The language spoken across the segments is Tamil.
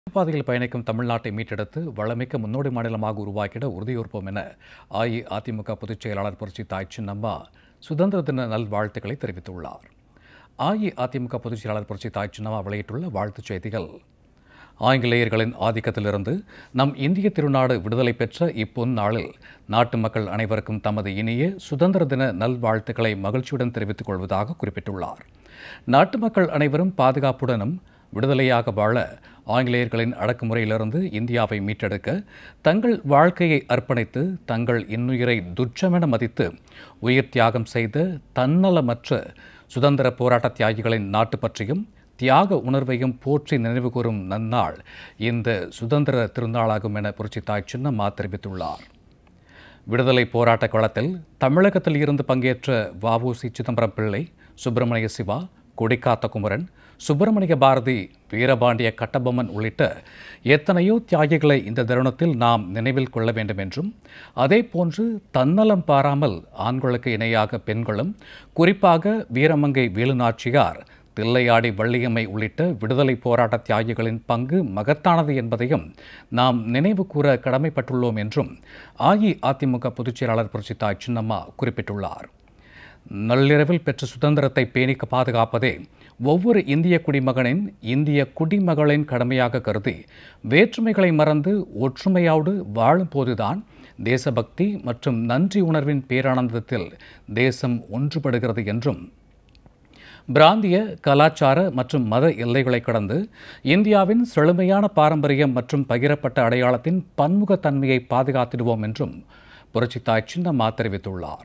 பாதையில் பயணிக்கும் தமிழ்நாட்டை மீட்டெடுத்து வளமிக்க முன்னோடி மாநிலமாக உருவாக்கிட உறுதியேற்போம் என அஇஅதிமுக பொதுச் செயலாளர் புரட்சி தாய் சின்னம்மா சுதந்திர தின நல்வாழ்த்துக்களை தெரிவித்துள்ளார் அஇஅதிமுக பொதுச் செயலாளர் புரட்சி தாய் சின்னம்மா வெளியிட்டுள்ள வாழ்த்துச் செய்திகள் ஆங்கிலேயர்களின் ஆதிக்கத்திலிருந்து நம் இந்திய திருநாடு விடுதலை பெற்ற இப்பொன் நாளில் நாட்டு மக்கள் அனைவருக்கும் தமது இனிய சுதந்திர தின நல்வாழ்த்துக்களை மகிழ்ச்சியுடன் தெரிவித்துக் கொள்வதாக குறிப்பிட்டுள்ளார் நாட்டு மக்கள் அனைவரும் பாதுகாப்புடனும் விடுதலையாக வாழ ஆங்கிலேயர்களின் அடக்குமுறையிலிருந்து இந்தியாவை மீட்டெடுக்க தங்கள் வாழ்க்கையை அர்ப்பணித்து தங்கள் இன்னுயிரை துச்சமென மதித்து உயிர் தியாகம் செய்த தன்னலமற்ற சுதந்திர போராட்ட தியாகிகளின் நாட்டு பற்றியும் தியாக உணர்வையும் போற்றி நினைவுகூரும் நன்னாள் இந்த சுதந்திர திருநாளாகும் என புரட்சி தாய் சின்னம்மா தெரிவித்துள்ளார் விடுதலை போராட்ட களத்தில் தமிழகத்தில் இருந்து பங்கேற்ற வஉசி சிதம்பரம் பிள்ளை சுப்பிரமணிய சிவா கொடிக்காத்த குமரன் சுப்பிரமணிய பாரதி வீரபாண்டிய கட்டபொம்மன் உள்ளிட்ட எத்தனையோ தியாகிகளை இந்த தருணத்தில் நாம் நினைவில் கொள்ள வேண்டும் என்றும் அதே போன்று தன்னலம் பாராமல் ஆண்களுக்கு இணையாக பெண்களும் குறிப்பாக வீரமங்கை வேலுநாச்சியார் தில்லையாடி வள்ளியம்மை உள்ளிட்ட விடுதலை போராட்ட தியாகிகளின் பங்கு மகத்தானது என்பதையும் நாம் நினைவு கூற கடமைப்பட்டுள்ளோம் என்றும் அஇஅதிமுக பொதுச் செயலாளர் புரட்சி தாய் சின்னம்மா குறிப்பிட்டுள்ளார் நள்ளிரவில் பெற்ற சுதந்திரத்தை பேணி பாதுகாப்பதே ஒவ்வொரு இந்திய குடிமகனின் இந்திய குடிமகளின் கடமையாக கருதி வேற்றுமைகளை மறந்து ஒற்றுமையோடு வாழும் போதுதான் தேசபக்தி மற்றும் நன்றி உணர்வின் பேரானந்தத்தில் தேசம் ஒன்றுபடுகிறது என்றும் பிராந்திய கலாச்சார மற்றும் மத எல்லைகளை கடந்து இந்தியாவின் செழுமையான பாரம்பரியம் மற்றும் பகிரப்பட்ட அடையாளத்தின் பன்முகத்தன்மையை பாதுகாத்திடுவோம் என்றும் புரட்சித்தாய் சின்னம்மா தெரிவித்துள்ளார்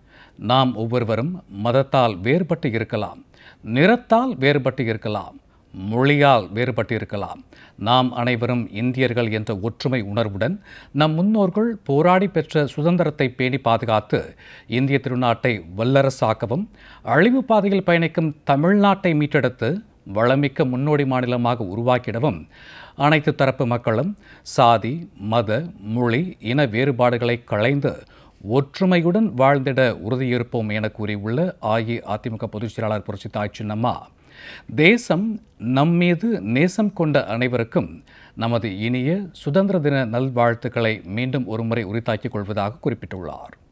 நாம் ஒவ்வொருவரும் மதத்தால் வேறுபட்டு இருக்கலாம் நிறத்தால் வேறுபட்டு இருக்கலாம் மொழியால் வேறுபட்டு இருக்கலாம் நாம் அனைவரும் இந்தியர்கள் என்ற ஒற்றுமை உணர்வுடன் நம் முன்னோர்கள் போராடி பெற்ற சுதந்திரத்தை பேணி பாதுகாத்து இந்திய திருநாட்டை வல்லரசாக்கவும் அழிவு பாதையில் பயணிக்கும் தமிழ்நாட்டை மீட்டெடுத்து வளமிக்க முன்னோடி மாநிலமாக உருவாக்கிடவும் அனைத்து தரப்பு மக்களும் சாதி மத மொழி இன வேறுபாடுகளை களைந்து ஒற்றுமையுடன் வாழ்ந்திட உறுதியேற்போம் என கூறியுள்ள அஇஅதிமுக பொதுச் செயலாளர் புரட்சி தாய் சின்னம்மா தேசம் நம்மீது நேசம் கொண்ட அனைவருக்கும் நமது இனிய சுதந்திர தின நல்வாழ்த்துக்களை மீண்டும் ஒருமுறை உரித்தாக்கிக் கொள்வதாக குறிப்பிட்டுள்ளார்